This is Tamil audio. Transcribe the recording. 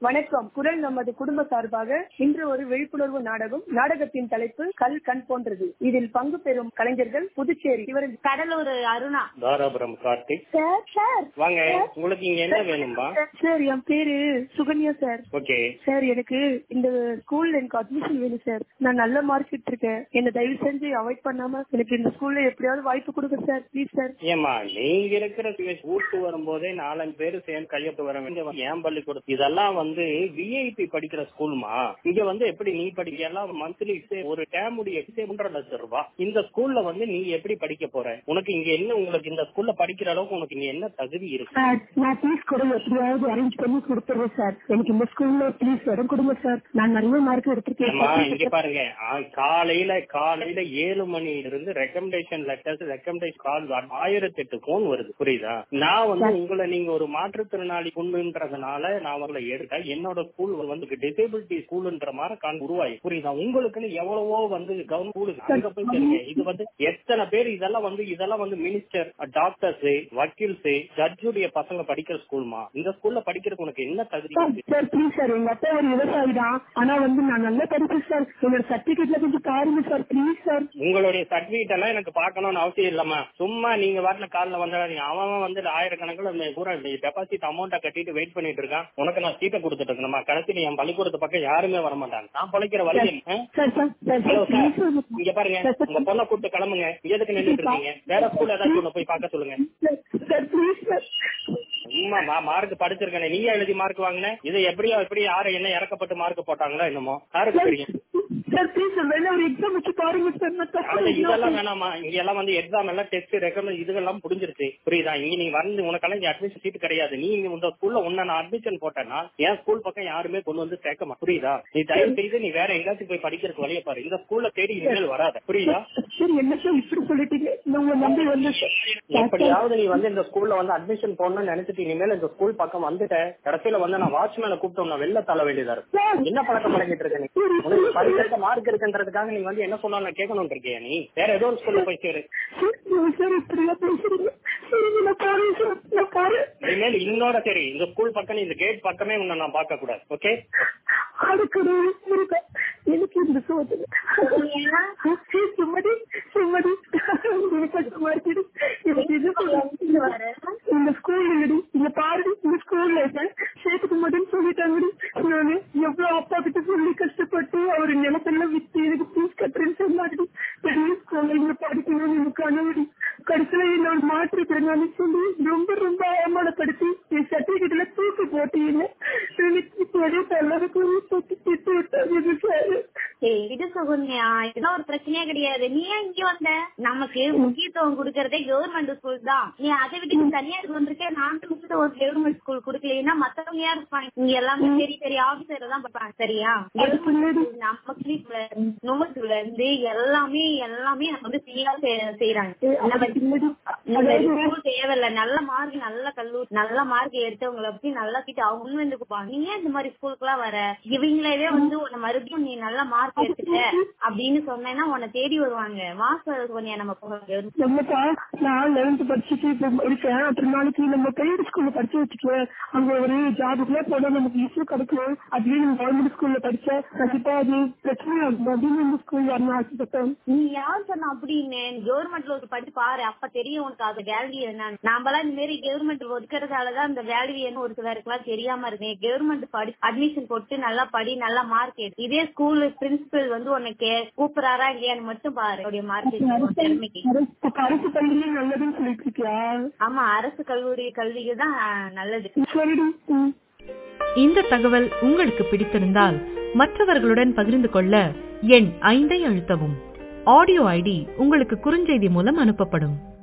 வணக்கம் குரல் நமது குடும்ப சார்பாக இன்று ஒரு விழிப்புணர்வு நாடகம் நாடகத்தின் தலைப்பு கல் கண் போன்றது இதில் பங்கு பெறும் கலைஞர்கள் புதுச்சேரி இவர் கடலூர் அருணா தாராபுரம் கார்த்திக் சார் சார் வாங்க உங்களுக்கு இங்க என்ன வேணும்பா சார் என் பேரு சுகன்யா சார் ஓகே சார் எனக்கு இந்த ஸ்கூல்ல எனக்கு அட்மிஷன் வேணும் சார் நான் நல்ல மார்க் எடுத்திருக்கேன் என்ன தயவு செஞ்சு அவாய்ட் பண்ணாம எனக்கு இந்த ஸ்கூல்ல எப்படியாவது வாய்ப்பு கொடுங்க சார் ப்ளீஸ் சார் ஏமா நீங்க இருக்கிற ஊருக்கு வரும்போதே நாலஞ்சு பேரு சேர்ந்து கையெழுத்து வர வேண்டிய ஏன் பள்ளிக்கூடம் இதெல்லாம் வந்து விஐபி படிக்கிற ஸ்கூல்மா இங்க வந்து எப்படி நீ படிக்க எல்லாம் மந்த்லி ஒரு டேமுடைய ஒன்றரை லட்சம் ரூபாய் இந்த ஸ்கூல்ல வந்து நீ எப்படி படிக்க போற உனக்கு இங்க என்ன உங்களுக்கு இந்த ஸ்கூல்ல படிக்கிற அளவுக்கு உனக்கு இங்க என்ன தகுதி இருக்கு சார் நான் ப்ளீஸ் கூட எப்படியாவது அரேஞ்ச் பண்ணி கொடுத்துருவேன் சார் எனக்கு இந்த ஸ்கூல்ல ப்ளீஸ் இடம் கொடுங்க சார் நான் நிறைய மார்க் அம்மா எடுத்திருக்கேன் இங்க பாருங்க ஆ, காலையில காலையில ஏழு மணில இருந்து ரெக்கமெண்டேஷன் லெட்டர்ஸ் ரெக்கமெண்டேஷன் கால் ஆயிரத்தி எட்டு போன் வருது புரியுதா நான் வந்து உங்களை நீங்க ஒரு மாற்றுத்திறனாளி பொண்ணுன்றதுனால நான் உங்களை எடுத்தேன் என்னோட ஸ்கூல் வந்து டிசேபிலிட்டி ஸ்கூல்ன்ற மாதிரி கான் உருவாயி புரியுதா உங்களுக்குன்னு எவ்வளவோ வந்து கவர்மெண்ட் ஸ்கூலுக்கு அங்க போய் தெரியுங்க இது வந்து எத்தனை பேர் இதெல்லாம் வந்து இதெல்லாம் வந்து மினிஸ்டர் டாக்டர்ஸ் வக்கீல்ஸ் ஜட்ஜுடைய பசங்க படிக்கிற ஸ்கூல்மா இந்த ஸ்கூல்ல படிக்கிறதுக்கு உனக்கு என்ன தகுதி இருக்கு சார் ப்ளீஸ் சார் எங்க அப்பா ஒரு விவசாயி தான் ஆனா வந்து நான் நல்லா படிப்பேன் சார் என்னோட சர்டிபிகேட்ல கொஞ்சம் பாருங்க சார் ப்ளீஸ் சார் உங்களுடைய சர்டிபிகேட் எல்லாம் எனக்கு பார்க்கணும்னு அவசியம் இல்லம்மா சும்மா நீங்க வாட்டில காலில் வந்தாங்க அவன் அவன் வந்து ஆயிரக்கணக்கில் இந்த பூரா டெபாசிட் அமௌண்ட்டை கட்டிட்டு வெயிட் பண்ணிட்டு இருக்கான் உனக்கு நான் சீட்டை கொடுத்துட்டு இருக்கணுமா கடைசியில் என் பள்ளிக்கூடத்து பக்கம் யாருமே வர மாட்டாங்க நான் பழைக்கிற வழி என்ன? Sir sir sir hello sir sir please இங்க பாருங்க உங்க பொண்ணை கூப்பிட்டு கிளம்புங்க இங்க எதுக்கு நின்றுட்டு இருக்கீங்க வேற ஸ்கூல் ஏதாச்சும் ஒண்ணு போய் பார்க்க சொல்லுங்க சார் ப்ளீஸ் சார் சும்மா மார்க் படிச்சிருக்கேன் நீங்க எழுதி மார்க் வாங்கின இது எப்படியோ எப்படி யாரு என்ன இறக்கப்பட்டு மார்க் போட்டாங்களோ என்னமோ யாருக்கு தெரியும் சார் ப்ளீஸ் சார் வேணா ஒரு எக்ஸாம் வச்சு பாருங்க சார் நான் அந்த தப்பு இதெல்லாம் வேணாமா இங்க எல்லாம் வந்து எக்ஸாம் எல்லாம் டெஸ்ட் ரெக்கமெண்ட் இதுகெல்லாம் புடிஞ்சிருச்சு புரியுதா இங்க நீ வந்து உனக்கெல்லாம் இங்க அட்மிஷன் சீட் கிடையாது நீ இங்க இந்த ஸ்கூல்ல உன்ன நான் அட்மிஷன் போட்டேன்னா என் ஸ்கூல் பக்கம் யாருமே கொண்டு வந்து சேர்க்க மாட்டேன் புரியுதா நீ தயவு செய்து நீ வேற எங்கேயாச்சும் போய் படிக்கிறதுக்கு வழிய பாரு இந்த ஸ்கூல்ல தேடி இனிமேல் வராத புரியுதா சார் என்ன சார் இப்படி சொல்லிட்டீங்க நான் உங்களை நம்பி வந்தேன் சார் எப்படியாவது நீ வந்து இந்த ஸ்கூல்ல வந்து அட்மிஷன் போடணும்னு நினைச்சிட்டு இனிமேல் இந்த ஸ்கூல் பக்கம் வந்துட்ட கடைசியில வந்து நான் வாட்ச்மேனை கூப்பிட்டு உன்னை வெளில தள்ள வேண்டியதா இருக்கும் என்ன பழக்கம் பழகிட்டு இருக்க நீ உனக்கு படிக்கிறதுக்கு மார்க் இருக்குன்றதுக்காக நீ வந்து என்ன சொன்னாலும் நான் கேட்கணும் இருக்கியா நீ வேற ஏதோ ஒரு ஸ்கூல்ல போய் சேரு சார் சார் இப்படியா பேசுறீங்க சரி நான் போறேன் சார் நான் போறேன் இனிமேல் இன்னோட சரி இந்த ஸ்கூல் பக்கம் இந்த கேட் பக்கமே உன்னை நான் பார்க்க கூடாது ஓகே அடுக்கடை முருகா எனக்கு இந்த சோதனை சுமதி சுமதி எனக்கு கஷ்டமா இருக்குது எனக்கு இது சொல்லுங்க. இந்த ஸ்கூல்ல இல்லடி இங்க பாருடி இந்த ஸ்கூல்ல சேர்த்துக்க மாட்டேன்னு சொல்லிட்டாங்கடி நானு எவ்வளவு அப்பா கிட்ட சொல்லி கஷ்டப்பட்டு அவர் நிலத்தெல்லாம் வித்து எனக்கு ஃபீஸ் கட்டுறேன்னு சொன்னாடி பெரிய ஸ்கூல்ல இங்க படிக்கணும்னு எனக்கு கனவுடி கடைசியில என்னோட மாற்றுத்திறனாளி சொல்லி ரொம்ப ரொம்ப அவமானப்படுத்தி என் சர்டிபிகேட்ல தூக்கி போட்டீங்க எனக்கு இப்போதே தள்ளதுக்கு தூக்கி திட்டு விட்டாங்க சார் ஏய், இது சுகன்யா இதெல்லாம் ஒரு பிரச்சனையே கிடையாது நீ ஏன் இங்க வந்த நமக்கு முக்கியத்துவம் கொடுக்கறதே கவர்மெண்ட் ஸ்கூல் தான் நீ அதை விட்டு நீ தனியார் வந்திருக்க நான் முக்கியத்துவம் ஒரு கவர்மெண்ட் ஸ்கூல் கொடுக்கலைன்னா மத்தவங்க யார் இருப்பாங்க இங்க எல்லாமே பெரிய பெரிய ஆபீசர் தான் பார்ப்பாங்க சரியா நம்ம நோட்டுல இருந்து எல்லாமே எல்லாமே நம்ம வந்து ஃப்ரீயா செய்யறாங்க நம்ம ஸ்கூல் தேவையில்ல நல்ல மார்க் நல்ல கல்லூரி நல்ல மார்க் எடுத்தவங்களை பத்தி நல்லா கிட்ட அவங்க முன் வந்து கொடுப்பாங்க நீ ஏன் இந்த மாதிரி ஸ்கூலுக்கு எல்லாம் வர இவங்களவே வந்து உன்னை மறுபடியும் நீ நல்ல மார்க் எடுத்துட்ட அப்படின்னு சொன்னேன்னா உன்னை தேடி வருவாங்க மாசம் கொஞ்சம் நம்ம போக நம்மப்பா நான் லெவன்த் படிச்சுட்டு இப்ப இருக்கேன் அப்புறம் நாளைக்கு நம்ம பிரைவேட் ஸ்கூல்ல படிச்சு வச்சுக்குவேன் அங்க ஒரு ஜாபுக்குள்ள போனா நமக்கு ஈஸியா கிடைக்கும் அதுவே நம்ம கவர்மெண்ட் ஸ்கூல்ல படிச்சா கண்டிப்பா அது பிரச்சனை ஆகும் அப்படின்னு இந்த ஸ்கூல் வரணும் ஆசைப்பட்டேன் நீ யார் சொன்ன அப்படின்னு கவர்மெண்ட்ல ஒரு படி பாரு அப்ப தெரியும் உனக்கு அது வேல்யூ என்னன்னு நாமெல்லாம் இந்த மாதிரி கவர்மெண்ட் ஒதுக்கறதாலதான் அந்த வேல்யூ என்ன ஒரு சிலருக்கு எல்லாம் தெரியாம இருக்கு கவர்மெண்ட் படி அட்மிஷன் போட்டு நல்லா படி நல்லா மார்க் எடு இதே ஸ்கூல் பிரின்சிபல் வந்து உனக்கு கூப்பிடுறாரா இல்லையான்னு மட்டும் பாரு அவருடைய மார்க் திறமைக்கு இப்ப அரசு பள்ளியிலே நல்லதுன்னு சொல்லிட்டு இருக்கியா ஆமா அரசு கல்லூரி கல்விக்கு தான் நல்லது சரிடி ம். இந்த தகவல் உங்களுக்கு பிடித்திருந்தால் மற்றவர்களுடன் பகிர்ந்து கொள்ள எண் ஐந்தை அழுத்தவும் ஆடியோ ஐடி உங்களுக்கு குறுஞ்செய்தி மூலம் அனுப்பப்படும்